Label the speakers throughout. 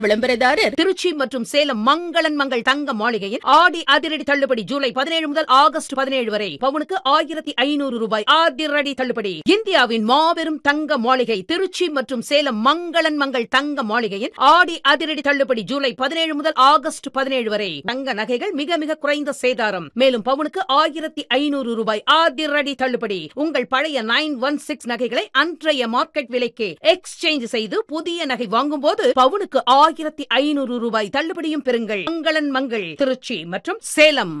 Speaker 1: விளம்பரதாரர் திருச்சி மற்றும் சேலம் மங்களன் மங்கள் தங்க மாளிகையில் ஆடி அதிரடி தள்ளுபடி ஜூலை பதினேழு முதல் ஆகஸ்ட் பதினேழு வரை பவுனுக்கு ஆயிரத்தி ஐநூறு ரூபாய் அதிரடி தள்ளுபடி இந்தியாவின் மாபெரும் தங்க மாளிகை திருச்சி மற்றும் சேலம் மங்களன் மங்கள் தங்க மாளிகையில் ஆடி அதிரடி தள்ளுபடி ஜூலை பதினேழு முதல் ஆகஸ்ட் பதினேழு வரை தங்க நகைகள் மிக மிக குறைந்த சேதாரம் மேலும் பவுனுக்கு ஆயிரத்தி ஐநூறு ரூபாய் அதிரடி தள்ளுபடி உங்கள் பழைய நைன் ஒன் சிக்ஸ் நகைகளை அன்றைய மார்க்கெட் விலைக்கு எக்ஸ்சேஞ்ச் செய்து புதிய நகை வாங்கும்போது பவுனுக்கு ஆயிரத்தி ஐநூறு ரூபாய் தள்ளுபடியும் பெறுங்கள் மங்களன் மங்கள் திருச்சி மற்றும் சேலம்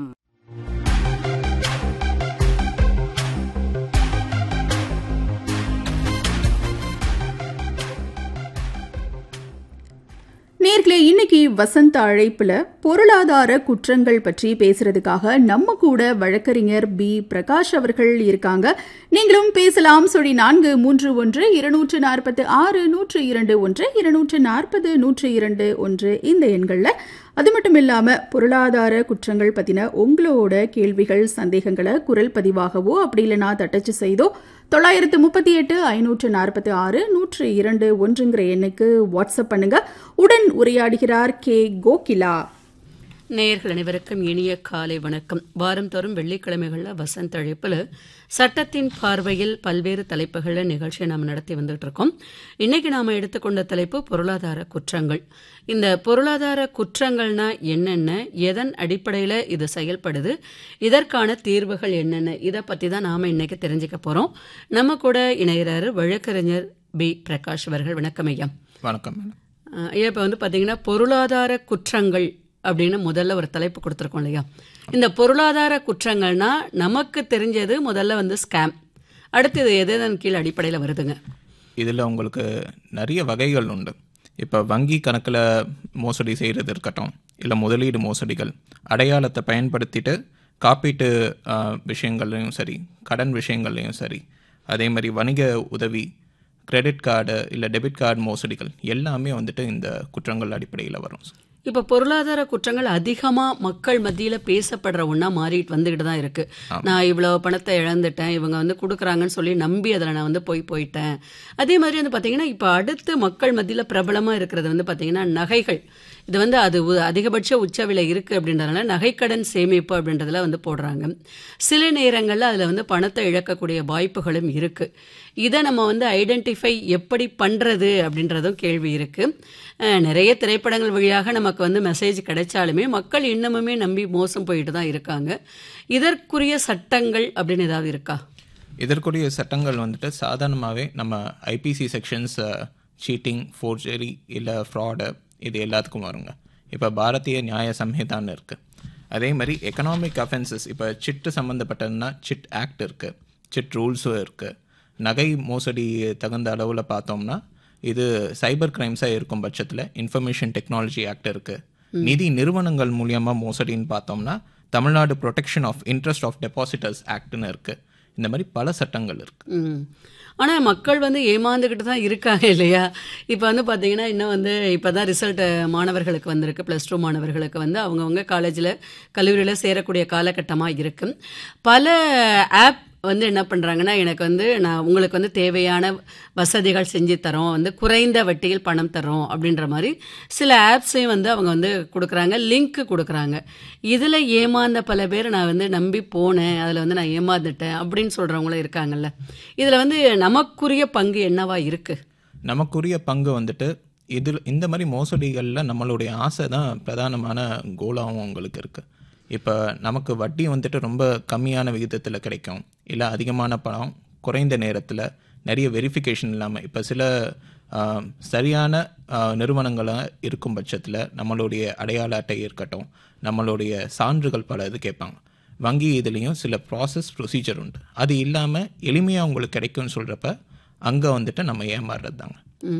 Speaker 2: நேர்களே இன்னைக்கு வசந்த அழைப்புல பொருளாதார குற்றங்கள் பற்றி பேசுறதுக்காக நம்ம கூட வழக்கறிஞர் பி பிரகாஷ் அவர்கள் இருக்காங்க நீங்களும் பேசலாம் சொல்லி நான்கு மூன்று ஒன்று இருநூற்று நாற்பத்து ஆறு நூற்று இரண்டு ஒன்று இருநூற்று நாற்பது நூற்று இரண்டு ஒன்று இந்த எண்களில் அது மட்டும் இல்லாம பொருளாதார குற்றங்கள் பத்தின உங்களோட கேள்விகள் சந்தேகங்களை குரல் பதிவாகவோ அப்படி இல்லைனா தட்டச்சு செய்தோ தொள்ளாயிரத்து முப்பத்தி எட்டு ஐநூற்று நாற்பத்தி ஆறு நூற்று இரண்டு ஒன்றுங்கிற எண்ணுக்கு வாட்ஸ்அப் பண்ணுங்க உடன் உரையாடுகிறார் கே கோகிலா
Speaker 3: நேயர்கள் அனைவருக்கும் இனிய காலை வணக்கம் வாரந்தோறும் வெள்ளிக்கிழமைகளில் வசந்த் அழைப்பில் சட்டத்தின் பார்வையில் பல்வேறு தலைப்புகளில் நிகழ்ச்சியை நாம் நடத்தி வந்துட்டு இருக்கோம் இன்னைக்கு நாம் எடுத்துக்கொண்ட தலைப்பு பொருளாதார குற்றங்கள் இந்த பொருளாதார குற்றங்கள்னா என்னென்ன எதன் அடிப்படையில் இது செயல்படுது இதற்கான தீர்வுகள் என்னென்ன இதை பற்றி தான் நாம் இன்னைக்கு தெரிஞ்சுக்க போகிறோம் நம்ம கூட இணைகிறாரு வழக்கறிஞர் பி பிரகாஷ் அவர்கள் வணக்கம் ஐயா
Speaker 4: வணக்கம் மேடம்
Speaker 3: அஹ் ஐயா இப்போ வந்து பார்த்தீங்கன்னா பொருளாதார குற்றங்கள் அப்படின்னு முதல்ல ஒரு தலைப்பு கொடுத்துருக்கோம் இல்லையா இந்த பொருளாதார குற்றங்கள்னா நமக்கு தெரிஞ்சது முதல்ல வந்து ஸ்கேம் அடுத்தது எது எதன் கீழ் அடிப்படையில் வருதுங்க
Speaker 4: இதில் உங்களுக்கு நிறைய வகைகள் உண்டு இப்போ வங்கி கணக்கில் மோசடி செய்கிறது இருக்கட்டும் இல்லை முதலீடு மோசடிகள் அடையாளத்தை பயன்படுத்திட்டு காப்பீட்டு ஆ, விஷயங்கள்லையும் சரி கடன் விஷயங்கள்லையும் சரி அதே மாதிரி வணிக உதவி கிரெடிட் கார்டு இல்லை டெபிட் கார்டு மோசடிகள் எல்லாமே வந்துட்டு இந்த குற்றங்கள் அடிப்படையில் வரும்
Speaker 3: இப்போ பொருளாதார குற்றங்கள் அதிகமாக மக்கள் மத்தியில் பேசப்படுற ஒன்றா மாறிட்டு வந்துக்கிட்டு தான் இருக்கு நான் இவ்வளோ பணத்தை இழந்துட்டேன் இவங்க வந்து கொடுக்குறாங்கன்னு சொல்லி நம்பி அதில் நான் வந்து போய் போயிட்டேன் அதே மாதிரி வந்து பார்த்தீங்கன்னா இப்போ அடுத்து மக்கள் மத்தியில் பிரபலமாக இருக்கிறது வந்து பார்த்தீங்கன்னா நகைகள் இது வந்து அது உ- அதிகபட்ச உச்ச விலை இருக்குது அப்படின்றதுனால நகைக்கடன் சேமிப்பு அப்படின்றதுல வந்து போடுறாங்க சில நேரங்களில் அதில் வந்து பணத்தை இழக்கக்கூடிய வாய்ப்புகளும் இருக்குது இதை நம்ம வந்து ஐடென்டிஃபை எப்படி பண்ணுறது அப்படின்றதும் கேள்வி இருக்குது நிறைய திரைப்படங்கள் வழியாக நமக்கு வந்து மெசேஜ் கிடைச்சாலுமே மக்கள் இன்னமுமே நம்பி மோசம் போயிட்டு தான் இருக்காங்க இதற்குரிய சட்டங்கள் அப்படின்னு ஏதாவது இருக்கா
Speaker 4: இதற்குரிய சட்டங்கள் வந்துட்டு சாதாரணமாகவே நம்ம ஐபிசி செக்ஷன்ஸ் சீட்டிங் ஃபோர்ஜரி இல்லை ஃப்ராடு இது எல்லாத்துக்கும் வருங்க இப்போ பாரதிய நியாய சம்ஹிதான்னு இருக்குது அதே மாதிரி எக்கனாமிக் அஃபென்சஸ் இப்போ சிட்டு சம்மந்தப்பட்டதுன்னா சிட் ஆக்ட் இருக்குது சிட் ரூல்ஸும் இருக்குது நகை மோசடி தகுந்த அளவில் பார்த்தோம்னா இது சைபர் கிரைம்ஸாக இருக்கும் பட்சத்தில் இன்ஃபர்மேஷன் டெக்னாலஜி ஆக்ட் இருக்குது நிதி நிறுவனங்கள் மூலியமாக மோசடின்னு பார்த்தோம்னா Tamil Nadu protection of interest of depositors ஆக்ட்னு இருக்குது இந்த மாதிரி பல சட்டங்கள் இருக்குது
Speaker 3: ம் ஆனால் மக்கள் வந்து ஏமாந்துக்கிட்டு தான் இருக்காங்க இல்லையா இப்போ வந்து பார்த்தீங்கன்னா இன்னும் வந்து இப்போ தான் ரிசல்ட் மாணவர்களுக்கு வந்திருக்கு ப்ளஸ் டூ மாணவர்களுக்கு வந்து அவங்கவுங்க காலேஜில் கல்லூரியில் சேரக்கூடிய காலகட்டமாக இருக்கு பல ஆப் வந்து என்ன பண்ணுறாங்கன்னா எனக்கு வந்து நான் உங்களுக்கு வந்து தேவையான வசதிகள் செஞ்சு தரோம் வந்து குறைந்த வட்டியில் பணம் தரோம் அப்படின்ற மாதிரி சில ஆப்ஸையும் வந்து அவங்க வந்து கொடுக்குறாங்க லிங்க் கொடுக்குறாங்க இதில் ஏமாந்த பல பேர் நான் வந்து நம்பி போனேன் அதில் வந்து நான் ஏமாந்துட்டேன் அப்படின்னு சொல்கிறவங்களும் இருக்காங்கல்ல இதில் வந்து நமக்குரிய பங்கு என்னவா இருக்குது
Speaker 4: நமக்குரிய பங்கு வந்துட்டு இதில் இந்த மாதிரி மோசடிகளில் நம்மளுடைய ஆசை தான் பிரதானமான கோலாகவும் உங்களுக்கு இருக்குது இப்போ நமக்கு வட்டி வந்துட்டு ரொம்ப கம்மியான விகிதத்தில் கிடைக்கும் இல்லை அதிகமான பணம் குறைந்த நேரத்தில் நிறைய வெரிஃபிகேஷன் இல்லாமல் இப்போ சில ஆஹ், சரியான நிறுவனங்களாக இருக்கும் பட்சத்தில் நம்மளுடைய அடையாள அட்டை இருக்கட்டும் நம்மளுடைய சான்றுகள் பல இது கேட்பாங்க வங்கி இதுலேயும் சில ப்ராசஸ் ப்ரொசீஜர் உண்டு அது இல்லாமல் எளிமையாக உங்களுக்கு கிடைக்கும்னு சொல்கிறப்ப அங்கே வந்துட்டு நம்ம ஏமாறுறது தாங்க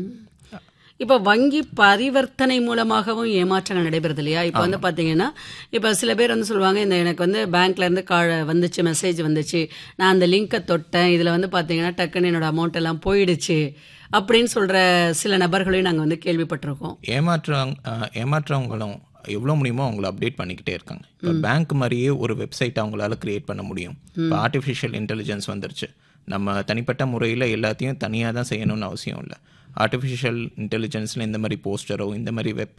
Speaker 3: இப்போ வங்கி பரிவர்த்தனை மூலமாகவும் ஏமாற்றங்கள் நடைபெறுது இல்லையா இப்போ வந்து பார்த்தீங்கன்னா இப்போ சில பேர் வந்து சொல்லுவாங்க இந்த எனக்கு வந்து பேங்க்ல இருந்து கா வந்துச்சு மெசேஜ் வந்துச்சு நான் அந்த லிங்கை தொட்டேன் இதில் வந்து பார்த்தீங்கன்னா டக்குன்னு என்னோட அமௌண்ட் எல்லாம் போயிடுச்சு அப்படின்னு சொல்கிற சில நபர்களையும் நாங்கள் வந்து கேள்விப்பட்டிருக்கோம்
Speaker 4: ஏமாற்றுறாங்க ஆஹ், ஏமாற்றுறவங்களும் எவ்வளோ முடியுமோ அவங்கள அப்டேட் பண்ணிக்கிட்டே இருக்காங்க இப்போ பேங்க் மாதிரியே ஒரு வெப்சைட் அவங்களால கிரியேட் பண்ண முடியும் இப்போ ஆர்டிஃபிஷியல் இன்டெலிஜென்ஸ் வந்துருச்சு நம்ம தனிப்பட்ட முறையில் எல்லாத்தையும் தனியாக தான் செய்யணும்னு அவசியம் இல்லை ஆர்டிஃபிஷியல் இன்டெலிஜென்ஸில் இந்த மாதிரி போஸ்டரோ இந்த மாதிரி வெப்